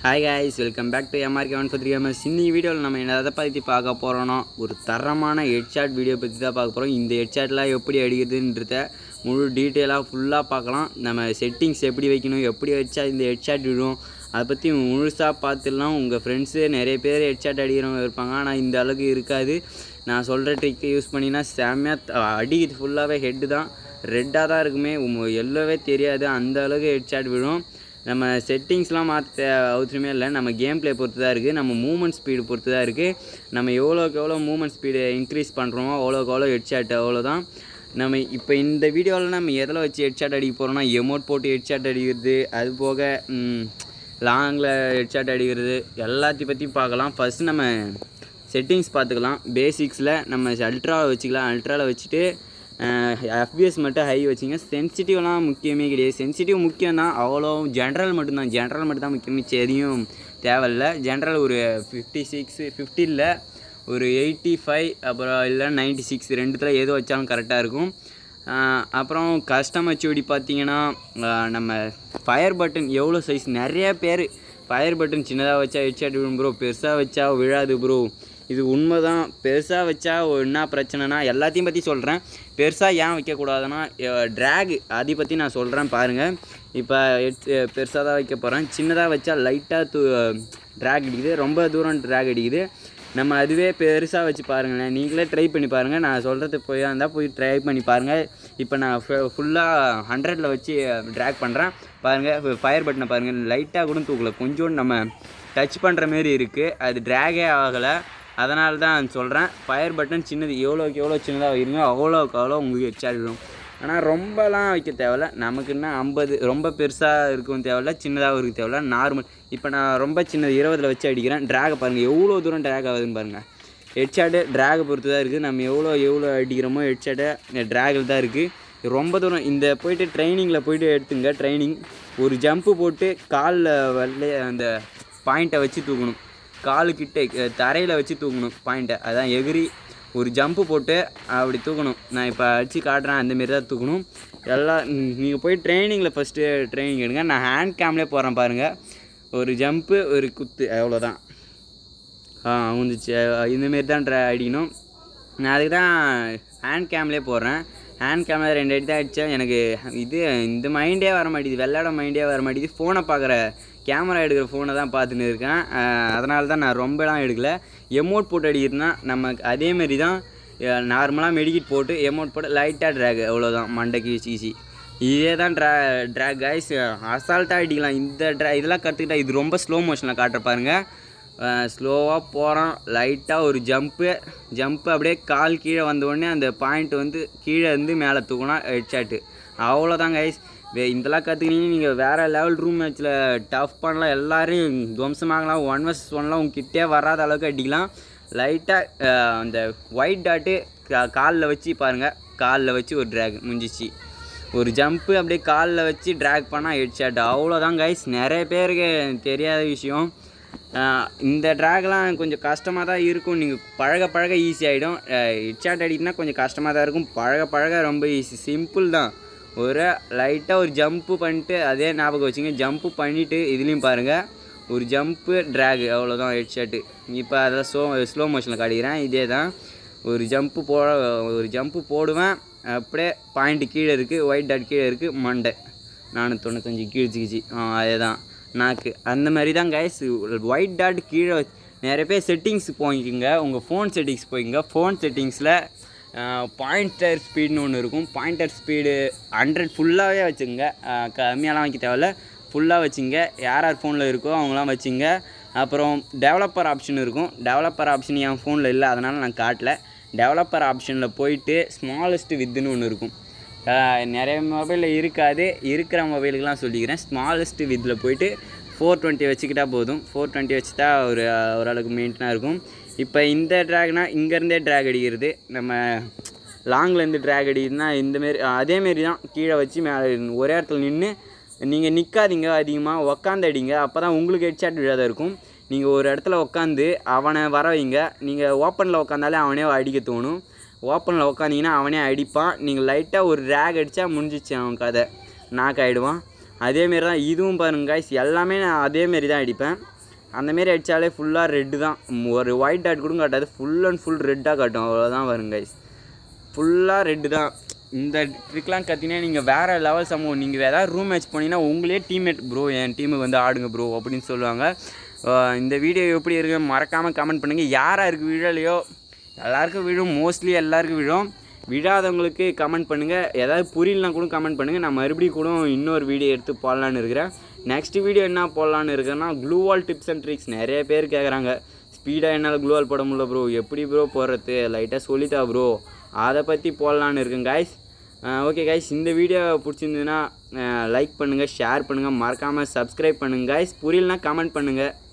hi guys welcome back to MRK one three MS இன்னைக்கு வீடியோவில் நம்ம என்ன எதை பற்றி பார்க்க போகிறோன்னா ஒரு தரமான ஹெட்ஷாட் வீடியோ பற்றி தான் பார்க்க போகிறோம் இந்த ஹெட்ஷாட்லாம் எப்படி அடிக்கிறதுன்றத முழு டீட்டெயிலாக ஃபுல்லாக பார்க்கலாம் நம்ம செட்டிங்ஸ் எப்படி வைக்கணும் எப்படி வச்சா இந்த ஹெட்ஷாட் விடும் அதை பற்றி முழுசாக பார்த்துலாம் உங்கள் ஃப்ரெண்ட்ஸு நிறைய பேர் ஹெட்ஷாட் அடிக்கிறவங்க இருப்பாங்க ஆனால் இந்த அளவுக்கு இருக்காது நான் சொல்கிற ட்ரிக்கை யூஸ் பண்ணினா செம்மையாக அடிக்கிறது ஃபுல்லாகவே ஹெட்டு தான் ரெட்டாக தான் இருக்குமே உம் எல்லோவே தெரியாது அந்த அளவுக்கு ஹெட்ஷாட் விழும் நம்ம செட்டிங்ஸ்லாம் மாற்ற அவசியமே இல்லை நம்ம கேம் ப்ளே பொறுத்து தான் இருக்குது நம்ம மூமெண்ட் ஸ்பீடு பொறுத்து தான் இருக்குது நம்ம எவ்வளோக்கு எவ்வளோ மூமெண்ட் ஸ்பீடு இன்க்ரீஸ் பண்ணுறோமோ அவ்வளோக்கு எவ்வளோ ஹெட்ஷாட் அவ்வளோதான் நம்ம இப்போ இந்த வீடியோவில் நம்ம எதில் வச்சு ஹெட்ஷாட் அடிக்க போகிறோம்னா எமோட் போட்டு ஹெட்ஷாட் அடிக்கிறது அது போக லாங்கில் ஹெட்ஷாட் அடிக்கிறது எல்லாத்தையும் பற்றி பார்க்கலாம் ஃபஸ்ட்டு நம்ம செட்டிங்ஸ் பார்த்துக்கலாம் பேசிக்ஸில் நம்ம அல்ட்ராவில் வச்சுக்கலாம் அல்ட்ராவில் வச்சுட்டு எஃபிஎஸ் மட்டும் ஹை வச்சுங்க சென்சிட்டிவ்லாம் முக்கியமே கிடையாது சென்சிட்டிவ் முக்கியம் தான் அவ்வளோ ஜென்ரல் மட்டும்தான் ஜென்ரல் மட்டும் தான் முக்கியம் மிச்சம் எதையும் தேவையில்ல ஜென்ரல் ஒரு ஃபிஃப்டி சிக்ஸ் ஃபிஃப்டியில் ஒரு எயிட்டி ஃபைவ் அப்புறம் இல்லை நைன்ட்டி சிக்ஸ் ரெண்டுத்தில் எது வச்சாலும் கரெக்டாக இருக்கும் ஆஹ் அப்புறம் கஸ்டம் ஹெச்ஓடி பார்த்தீங்கன்னா ஆஹ் நம்ம ஃபயர் பட்டன் எவ்வளோ சைஸ் நிறைய பேர் ஃபயர் பட்டன் சின்னதாக வச்சா ஹெட்ஷாட் விழும் ப்ரோ பெருசாக வச்சா விழாது ப்ரோ இது உண்மை தான் பெருசாக வச்சா என்ன பிரச்சனைனா எல்லாத்தையும் பற்றி சொல்கிறேன் பெருசாக ஏன் வைக்கக்கூடாதுன்னா ட்ராக் அதை பற்றி நான் சொல்கிறேன் பாருங்கள் இப்போ பெருசாக தான் வைக்க போகிறேன் சின்னதாக வச்சா லைட்டாக தூ ட்ராக் அடிக்குது ரொம்ப தூரம் ட்ராக் அடிக்குது நம்ம அதுவே பெருசாக வச்சு பாருங்களேன் நீங்களே ட்ரை பண்ணி பாருங்கள் நான் சொல்கிறது போய் இருந்தால் போய் ட்ரை பண்ணி பாருங்கள் இப்போ நான் ஃபுல்லாக ஹண்ட்ரடில் வச்சு ட்ராக் பண்ணுறேன் பாருங்கள் ஃபயர் பட்டனை பாருங்கள் லைட்டாக கூட தூக்கல கொஞ்சோண்டு நம்ம டச் பண்ணுற மாரி இருக்குது அது ட்ராகே ஆகலை அதனால தான் சொல்கிறேன் ஃபயர் பட்டன் சின்னது எவ்வளோக்கு எவ்வளோ சின்னதாக இருங்க அவ்வளோக்கு அவ்வளோ உங்களுக்கு ஹெச்ஆர் விடும் ஆனால் ரொம்பலாம் வைக்க தேவையில்ல நமக்குன்னா ஐம்பது ரொம்ப பெருசாக இருக்கும் தேவையில்ல சின்னதாக இருக்க தேவையில்ல நார்மல் இப்போ நான் ரொம்ப சின்னது இருபதில் வச்சு அடிக்கிறேன் ட்ராகை பாருங்கள் எவ்வளோ தூரம் ட்ராக் ஆகுதுன்னு பாருங்கள் ஹெட்ஷாட்டு ட்ராகை பொறுத்து தான் இருக்குது நம்ம எவ்வளோ எவ்வளோ அடிக்கிறோமோ ஹெட்ஷாட்டை ட்ராகில் தான் இருக்குது ரொம்ப தூரம் இந்த போயிட்டு ட்ரைனிங்கில் போயிட்டு எடுத்துங்க ட்ரைனிங் ஒரு ஜம்ப்பு போட்டு காலில் வெள்ளை அந்த பாயிண்ட்டை வச்சு தூக்கணும் காலுக்கிட்ட தரையில் வச்சு தூக்கணும் பாயிண்ட்டை அதான் எகிரி ஒரு ஜம்ப்பு போட்டு அப்படி தூக்கணும் நான் இப்போ அடித்து காட்டுறேன் அந்தமாரி தான் தூக்கணும் எல்லாம் நீங்கள் போய் ட்ரைனிங்கில் ஃபஸ்ட்டு ட்ரைனிங் எடுங்க நான் ஹேண்ட் கேம்லேயே போகிறேன் பாருங்கள் ஒரு ஜம்ப்பு ஒரு குத்து அவ்வளோதான் ஆ வந்துச்சு இந்தமாரி தான் ட்ரை அடிக்கணும் நான் அதுக்கு தான் ஹேண்ட் கேம்லேயே போடுறேன் ஹேண்ட் கேமில் ரெண்டு அடி தான் அடித்தேன் எனக்கு இது இந்த மைண்டே வர மாட்டேங்குது வெள்ளாட மைண்டே வர மாட்டேங்குது ஃபோனை பார்க்குற கேமரா எடுக்கிற ஃபோனை தான் பார்த்துன்னு இருக்கேன் அதனால தான் நான் ரொம்பலாம் எடுக்கல எமோட் போட்டு அடிக்கிறதுனா நமக்கு அதேமாரி தான் நார்மலாக மெடிக்கிட் போட்டு எமோட் போட்டு லைட்டாக ட்ராக் அவ்வளோதான் மண்டைக்கு ஈஸி இதே தான் ட்ரா ட்ராக் கைஸ் அசால்ட்டாக அடிக்கலாம் இந்த ட்ரா இதெல்லாம் கற்றுக்கிட்டா இது ரொம்ப ஸ்லோ மோஷனில் காட்டுற பாருங்கள் ஸ்லோவாக போகிறோம் லைட்டாக ஒரு ஜம்ப்பு ஜம்ப்பு அப்படியே கால் கீழே வந்த உடனே அந்த பாயிண்ட் வந்து கீழே இருந்து மேலே தூக்கணும் ஹெட்ஷாட்டு அவ்வளோதான் கைஸ் இதெல்லாம் கற்றுக்கினீங்க நீங்கள் வேறு லெவல் ரூம் மேட்ச்சில் டஃப் பண்ணலாம் எல்லாரையும் துவம்சமாகலாம் ஒன் வர்ஸ் ஒன்லாம் உங்ககிட்டே வராத அளவுக்கு அடிக்கலாம் லைட்டாக அந்த ஒயிட் டாட்டு காலில் வச்சு பாருங்கள் காலில் வச்சு ஒரு ட்ராக் முடிஞ்சிச்சு ஒரு ஜம்ப்பு அப்படியே காலில் வச்சு ட்ராக் பண்ணால் ஹெட்ஷாட் அவ்வளோதான் கைஸ் நிறைய பேருக்கு தெரியாத விஷயம் ஆஹ் இந்த ட்ராக்லாம் கொஞ்சம் கஷ்டமாக தான் இருக்கும் நீங்கள் பழக பழக ஈஸி ஆகிடும் ஹெட்ஷாட் அடிக்கினா கொஞ்சம் கஷ்டமாக தான் இருக்கும் பழக பழக ரொம்ப ஈஸி சிம்பிள் தான் ஒரு லைட்டாக ஒரு ஜம்ப்பு பண்ணிட்டு அதே ஞாபகம் வச்சுங்க ஜம்ப்பு பண்ணிவிட்டு இதுலேயும் பாருங்கள் ஒரு ஜம்ப்பு ட்ராக் அவ்வளோதான் ஹெட்ஷாட்டு இப்போ அதை ஸ்லோ ஸ்லோ மோஷனில் காட்டிக்கிறேன் இதே தான் ஒரு ஜம்ப்பு போ ஒரு ஜம்ப்பு போடுவேன் அப்படியே பாயிண்ட்டு கீழே இருக்குது ஒயிட் டாட் கீழே இருக்குது மண்டை நானூற்றி தொண்ணூத்தஞ்சு கீழ்ச்சிக்கிச்சு ஆ அதே தான் நாக்கு அந்த மாதிரி தான் கைஸ் ஒயிட் டாட் கீழே வச்சு- நிறைய பேர் செட்டிங்ஸ் போய்க்குங்க உங்கள் ஃபோன் செட்டிங்ஸ் போய்க்குங்க ஃபோன் செட்டிங்ஸில் பாயிண்டர் ஸ்பீடுன்னு ஒன்று இருக்கும் பாயிண்டர் ஸ்பீடு ஹண்ட்ரட் ஃபுல்லாகவே வச்சுங்க கம்மியாலாம் வைக்க தேவையில்ல ஃபுல்லாக வச்சுங்க யார் யார் ஃபோனில் இருக்கோ அவங்களாம் வச்சுங்க அப்புறம் டெவலப்பர் ஆப்ஷன் இருக்கும் டெவலப்பர் ஆப்ஷன் என் ஃபோனில் இல்லை அதனால் நான் காட்டல டெவலப்பர் ஆப்ஷனில் போயிட்டு ஸ்மாலஸ்ட் வித்துன்னு ஒன்று இருக்கும் ஆஹ் நிறைய மொபைலில் இருக்காது இருக்கிற மொபைலுக்கெலாம் சொல்லிக்கிறேன் ஸ்மாலஸ்ட் வித்தில் போயிட்டு ஃபோர் டுவெண்ட்டி வச்சுக்கிட்டா போதும் ஃபோர் டுவெண்ட்டி வச்சுட்டா ஒரு ஓரளவுக்கு மெயின்டெனாக இருக்கும் இப்போ இந்த ட்ராக்னா இங்கேருந்தே ட்ராக் அடிக்கிறது நம்ம லாங்லேருந்து ட்ராக் அடிக்கிறதுனா இந்தமாரி அதேமாரி தான் கீழே வச்சு மேலே ஒரே இடத்துல நின்று நீங்கள் நிற்காதீங்க அதிகமாக உக்காந்து அடிங்க அப்போ தான் உங்களுக்கு ஹெட்ஷாட் விழாத இருக்கும் நீங்கள் ஒரு இடத்துல உட்காந்து அவனை வர வைங்க நீங்கள் ஓப்பனில் உட்காந்தாலே அவனே அடிக்க தோணும் ஓப்பனில் உட்காந்தீங்கன்னா அவனே அடிப்பான் நீங்கள் லைட்டாக ஒரு ரேக் அடித்தா முடிஞ்சிச்சு அவன் கதை நாக் ஆகிடுவான் அதேமாரி தான் இதுவும் பாருங்க guys எல்லாமே நான் அதேமாரி தான் அடிப்பேன் அந்தமாரி அடித்தாலே ஃபுல்லாக ரெட்டு தான் ம், ஒரு ஒயிட் டாட் கூட காட்டாது ஃபுல் அண்ட் ஃபுல் ரெட்டாக காட்டும் அவ்வளோதான் வரும் கைஸ் ஃபுல்லாக ரெட்டு தான் இந்த ட்ரிக்லாம் கற்றினா நீங்கள் வேறு லெவல் சமூகம் நீங்கள் ஏதாவது ரூம் மேட்ச் போனீங்கன்னா உங்களே டீம்மேட் ப்ரோ என் டீமுக்கு வந்து ஆடுங்க ப்ரோ அப்படின்னு சொல்லுவாங்க அஹ் இந்த வீடியோ எப்படி இருக்கு மறக்காமல் கமெண்ட் பண்ணுங்கள் யாராக இருக்குது விழலையோ எல்லாருக்கும் விழும் மோஸ்ட்லி எல்லாருக்கும் விழும் விழாதவங்களுக்கு கமெண்ட் பண்ணுங்கள் ஏதாவது புரியலனா கூட கமெண்ட் பண்ணுங்கள் நான் மறுபடியும் கூட இன்னொரு வீடியோ எடுத்து போடலான்னு இருக்கிறேன் நெக்ஸ்ட் வீடியோ என்ன போடலான்னு இருக்கேன்னா க்ளூ வால் டிப்ஸ் அண்ட் ட்ரிக்ஸ் நிறைய பேர் கேட்குறாங்க ஸ்பீடாக என்னால் க்ளூ வால் போட முடியல ப்ரோ எப்படி ப்ரோ போடுறது லைட்டாக சொல்லித்தா ப்ரோ அதை பற்றி போடலான்னு இருக்கேன் காய்ஸ் ஓகே காய்ஸ் இந்த வீடியோ பிடிச்சிருந்ததுன்னா லைக் பண்ணுங்கள் ஷேர் பண்ணுங்கள் மறக்காமல் சப்ஸ்கிரைப் பண்ணுங்கள் காய்ஸ் புரியலனா கமெண்ட் பண்ணுங்கள்